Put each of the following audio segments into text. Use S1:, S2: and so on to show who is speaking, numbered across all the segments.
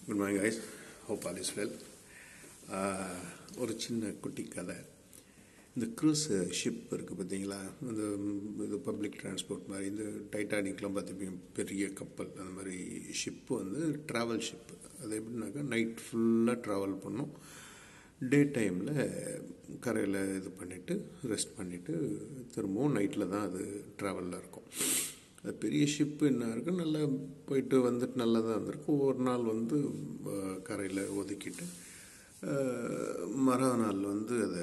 S1: good morning guys hope all is well ஒரு சின்ன குட்டி கதை இந்த க்ரூஸ் ஷிப் இருக்குது பார்த்தீங்களா இந்த இது பப்ளிக் டிரான்ஸ்போர்ட் மாதிரி இந்த டைட்டானிக்லாம் பார்த்துப்பீங்க பெரிய கப்பல் அந்த மாதிரி ஷிப்பு வந்து ட்ராவல் ஷிப்பு அது எப்படின்னாக்கா நைட் ஃபுல்லாக ட்ராவல் பண்ணும் டே டைமில் கரையில் இது பண்ணிவிட்டு ரெஸ்ட் பண்ணிவிட்டு திரும்பவும் நைட்டில் தான் அது ட்ராவலில் இருக்கும் அது பெரிய ஷிப்பு என்ன இருக்குது நல்லா போயிட்டு வந்துட்டு நல்லா தான் இருந்திருக்கு ஒவ்வொரு நாள் வந்து கரையில் ஒதுக்கிட்டு மற நாள் வந்து அதை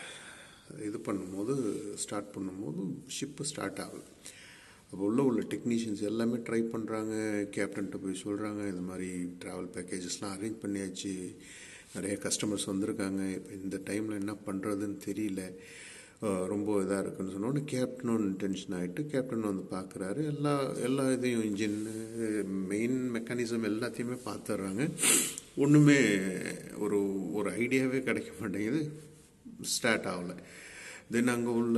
S1: இது பண்ணும்போது ஸ்டார்ட் பண்ணும்போது ஷிப்பு ஸ்டார்ட் ஆகுது அப்போ உள்ள உள்ள டெக்னீஷியன்ஸ் எல்லாமே ட்ரை பண்ணுறாங்க கேப்டன்கிட்ட போய் சொல்கிறாங்க இந்த மாதிரி ட்ராவல் பேக்கேஜஸ்லாம் அரேஞ்ச் பண்ணியாச்சு நிறைய கஸ்டமர்ஸ் வந்திருக்காங்க இப்போ இந்த டைமில் என்ன பண்ணுறதுன்னு தெரியல ரொம்ப இதாக இருக்குன்னு சொன்னோன்னே கேப்டனும் டென்ஷன் ஆகிட்டு கேப்டன் வந்து பார்க்குறாரு எல்லா எல்லா இதையும் இன்ஜின் மெயின் மெக்கானிசம் எல்லாத்தையுமே பார்த்துட்றாங்க ஒன்றுமே ஒரு ஒரு ஐடியாவே கிடைக்க மாட்டேங்குது ஸ்டார்ட் ஆகலை தென் அங்கே உள்ள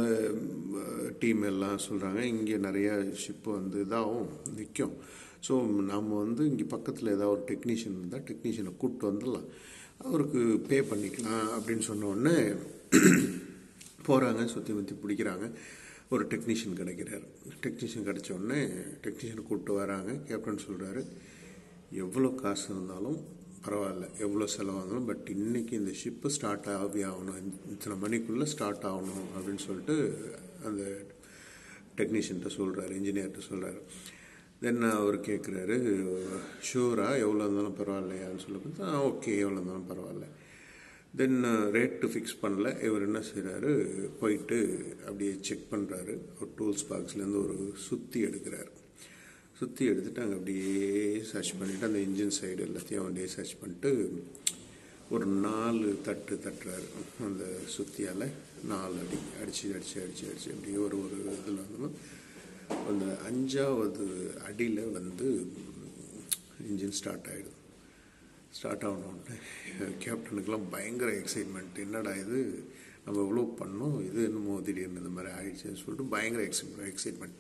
S1: டீம் எல்லாம் சொல்கிறாங்க இங்கே நிறையா ஷிப்பு வந்து இதாகும் நிற்கும் ஸோ நம்ம வந்து இங்கே பக்கத்தில் ஏதாவது ஒரு டெக்னீஷியன் இருந்தால் டெக்னீஷியனை கூப்பிட்டு வந்துடலாம் அவருக்கு பே பண்ணிக்கலாம் அப்படின்னு சொன்ன உடனே போகிறாங்க சுற்றி முற்றி பிடிக்கிறாங்க ஒரு டெக்னீஷியன் கிடைக்கிறாரு டெக்னீஷியன் கிடைச்ச உடனே டெக்னீஷியனை கூப்பிட்டு வராங்க கேப்டன் சொல்கிறாரு எவ்வளோ காசு இருந்தாலும் பரவாயில்ல எவ்வளோ செலவாகணும் பட் இன்றைக்கி இந்த ஷிப்பு ஸ்டார்ட் ஆகி ஆகணும் இத்தனை மணிக்குள்ளே ஸ்டார்ட் ஆகணும் அப்படின்னு சொல்லிட்டு அந்த டெக்னீஷியன்கிட்ட சொல்கிறாரு இன்ஜினியர்கிட்ட சொல்கிறாரு தென் அவர் கேட்குறாரு ஷூரா எவ்வளோ இருந்தாலும் பரவாயில்லையான்னு சொல்லி பார்த்தா ஓகே எவ்வளோ இருந்தாலும் பரவாயில்ல தென் ரேட்டு ஃபிக்ஸ் பண்ணல இவர் என்ன செய்கிறாரு போயிட்டு அப்படியே செக் பண்ணுறாரு ஒரு டூல்ஸ் பாக்ஸ்லேருந்து ஒரு சுற்றி எடுக்கிறாரு சுற்றி எடுத்துகிட்டு அங்கே அப்படியே சர்ச் பண்ணிவிட்டு அந்த இன்ஜின் சைடு எல்லாத்தையும் அப்படியே சர்ச் பண்ணிட்டு ஒரு நாலு தட்டு தட்டுறாரு அந்த சுத்தியால் நாலு அடி அடித்து அடித்து அடித்து அடித்து அப்படியே ஒரு ஒரு இதில் வந்து அந்த அஞ்சாவது அடியில் வந்து இன்ஜின் ஸ்டார்ட் ஆகிடும் ஸ்டார்ட் ஆகணுன்னே கேப்டனுக்கெலாம் பயங்கர எக்ஸைட்மெண்ட் என்னடா இது நம்ம எவ்வளோ பண்ணோம் இது என்னமோ திடீர்னு இந்த மாதிரி ஆயிடுச்சுன்னு சொல்லிட்டு பயங்கர எக்ஸைட் எக்ஸைட்மெண்ட்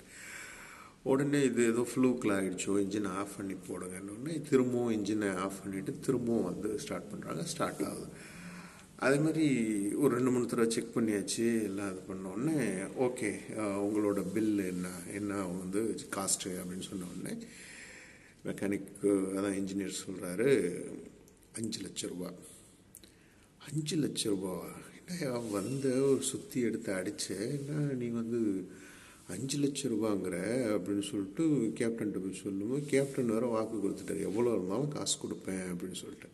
S1: உடனே இது ஏதோ ஃப்ளூக்கில் ஆகிடுச்சோ இன்ஜினை ஆஃப் பண்ணி போடுங்கன்னு திரும்பவும் இன்ஜினை ஆஃப் பண்ணிவிட்டு திரும்பவும் வந்து ஸ்டார்ட் பண்ணுறாங்க ஸ்டார்ட் ஆகுது அதே மாதிரி ஒரு ரெண்டு மூணு தடவை செக் பண்ணியாச்சு எல்லாம் இது பண்ணோடனே ஓகே உங்களோட பில் என்ன என்ன வந்து காஸ்ட்டு அப்படின்னு சொன்ன உடனே மெக்கானிக்கு அதான் இன்ஜினியர் சொல்கிறாரு அஞ்சு லட்ச ரூபா அஞ்சு லட்ச ரூபா என்ன வந்து ஒரு சுற்றி எடுத்து அடித்த என்ன நீ வந்து அஞ்சு லட்ச ரூபாங்கிற அப்படின்னு சொல்லிட்டு கேப்டன்கிட்ட போய் சொல்லும்போது கேப்டன் வேறு வாக்கு கொடுத்துட்டாரு எவ்வளோ இருந்தாலும் காசு கொடுப்பேன் அப்படின்னு சொல்லிட்டு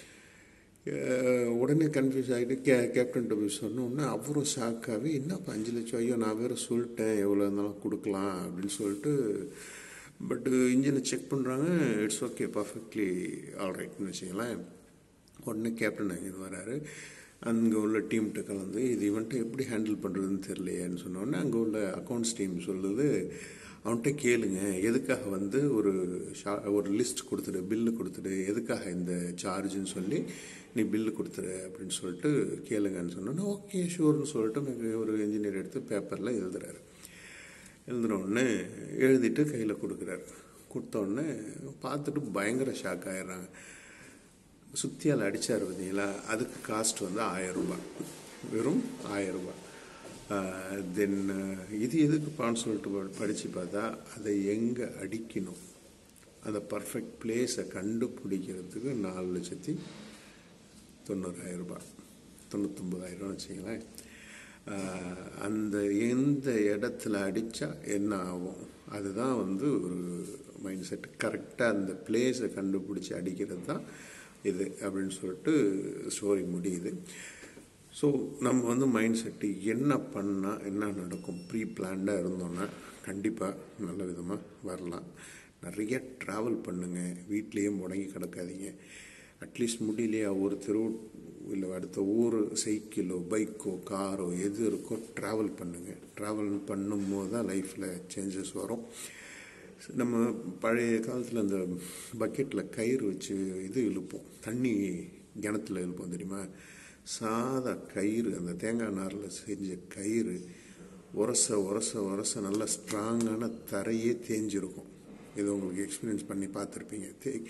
S1: உடனே கன்ஃபியூஸ் ஆகிட்டு கே கேப்டன்கிட்ட போய் சொன்னோன்னே அவரும் ஷாக்காகவே என்னப்பா அஞ்சு லட்சம் ஐயோ நான் வேறு சொல்லிட்டேன் எவ்வளோ இருந்தாலும் கொடுக்கலாம் அப்படின்னு சொல்லிட்டு பட்டு இன்ஜினை செக் பண்ணுறாங்க இட்ஸ் ஓகே பர்ஃபெக்ட்லி ஆல்ரைட்னு வச்சுங்களேன் உடனே கேப்டன் அங்கே வராரு அங்கே உள்ள டீம்கிட்ட கலந்து இது இவன்ட்டு எப்படி ஹேண்டில் பண்ணுறதுன்னு தெரியலையேன்னு சொன்னோடனே அங்கே உள்ள அக்கௌண்ட்ஸ் டீம் சொல்லுது அவன்கிட்ட கேளுங்க எதுக்காக வந்து ஒரு ஷா ஒரு லிஸ்ட் கொடுத்துடு பில்லு கொடுத்துடு எதுக்காக இந்த சார்ஜுன்னு சொல்லி நீ பில்லு கொடுத்துரு அப்படின்னு சொல்லிட்டு கேளுங்கன்னு சொன்னோன்னே ஓகே ஷூர்னு சொல்லிட்டு ஒரு இன்ஜினியர் எடுத்து பேப்பரில் எழுதுறாரு எழுதினோடனே எழுதிட்டு கையில் கொடுக்குறாரு கொடுத்தோடனே பார்த்துட்டு பயங்கர ஷாக் ஆயிடுறாங்க சுத்தியால் அடித்தார் பார்த்தீங்களா அதுக்கு காஸ்ட் வந்து ஆயிரம் ரூபாய் வெறும் ஆயிரம் ரூபாய் தென் இது எதுக்குப்பான்னு சொல்லிட்டு படித்து பார்த்தா அதை எங்கே அடிக்கணும் அந்த பர்ஃபெக்ட் பிளேஸை கண்டுபிடிக்கிறதுக்கு நாலு லட்சத்தி தொண்ணூறாயிரம் ரூபாய் தொண்ணூத்தொம்பதாயிரம் வச்சுங்களேன் அந்த எந்த இடத்துல அடித்தா என்ன ஆகும் அதுதான் வந்து ஒரு மைண்ட் செட் கரெக்டாக அந்த பிளேஸை கண்டுபிடிச்சி அடிக்கிறது தான் இது அப்படின்னு சொல்லிட்டு ஸ்டோரி முடியுது ஸோ நம்ம வந்து மைண்ட் செட்டு என்ன பண்ணால் என்ன நடக்கும் ப்ரீ பிளான்டாக இருந்தோன்னா கண்டிப்பாக நல்ல விதமாக வரலாம் நிறைய ட்ராவல் பண்ணுங்கள் வீட்லேயே முடங்கி கிடக்காதீங்க அட்லீஸ்ட் முடியலையா ஒரு தெரு இல்லை அடுத்த ஊர் சைக்கிளோ பைக்கோ காரோ எது இருக்கோ ட்ராவல் பண்ணுங்கள் ட்ராவல் பண்ணும்போது தான் லைஃப்பில் சேஞ்சஸ் வரும் நம்ம பழைய காலத்தில் அந்த பக்கெட்டில் கயிறு வச்சு இது இழுப்போம் தண்ணி கிணத்துல இழுப்போம் தெரியுமா சாதா கயிறு அந்த தேங்காய் நாரில் செஞ்ச கயிறு உரச உரச உரச நல்லா ஸ்ட்ராங்கான தரையே தேஞ்சிருக்கும் இது உங்களுக்கு எக்ஸ்பீரியன்ஸ் பண்ணி பார்த்துருப்பீங்க தே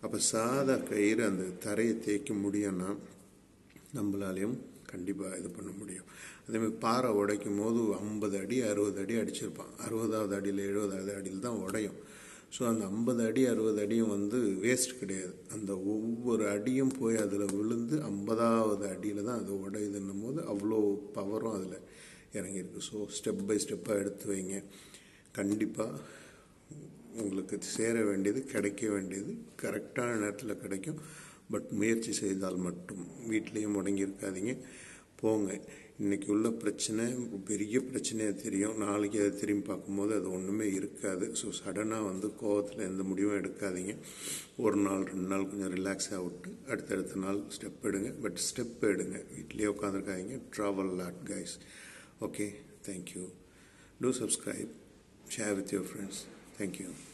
S1: அப்போ சாதா கயிறு அந்த தரையை தேய்க்க முடியும்னா நம்மளாலையும் கண்டிப்பாக இது பண்ண முடியும் அதேமாதிரி பாறை உடைக்கும் போது ஐம்பது அடி அறுபது அடி அடிச்சிருப்பான் அறுபதாவது அடியில் எழுபதாவது அடியில் தான் உடையும் ஸோ அந்த ஐம்பது அடி அறுபது அடியும் வந்து வேஸ்ட் கிடையாது அந்த ஒவ்வொரு அடியும் போய் அதில் விழுந்து ஐம்பதாவது அடியில் தான் அது உடையுதுன்னும் போது அவ்வளோ பவரும் அதில் இறங்கியிருக்கு ஸோ ஸ்டெப் பை ஸ்டெப்பாக எடுத்து வைங்க கண்டிப்பாக உங்களுக்கு சேர வேண்டியது கிடைக்க வேண்டியது கரெக்டான நேரத்தில் கிடைக்கும் பட் முயற்சி செய்தால் மட்டும் வீட்லேயும் முடங்கி இருக்காதீங்க போங்க இன்றைக்கி உள்ள பிரச்சனை பெரிய பிரச்சனையாக தெரியும் நாளைக்கு அதை திரும்பி பார்க்கும்போது அது ஒன்றுமே இருக்காது ஸோ சடனாக வந்து கோவத்தில் எந்த முடிவும் எடுக்காதீங்க ஒரு நாள் ரெண்டு நாள் கொஞ்சம் ரிலாக்ஸாக விட்டு அடுத்தடுத்த நாள் ஸ்டெப் எடுங்க பட் ஸ்டெப் எடுங்க வீட்லேயே உட்காந்துருக்காதீங்க travel lot guys okay thank you to subscribe share with your friends thank you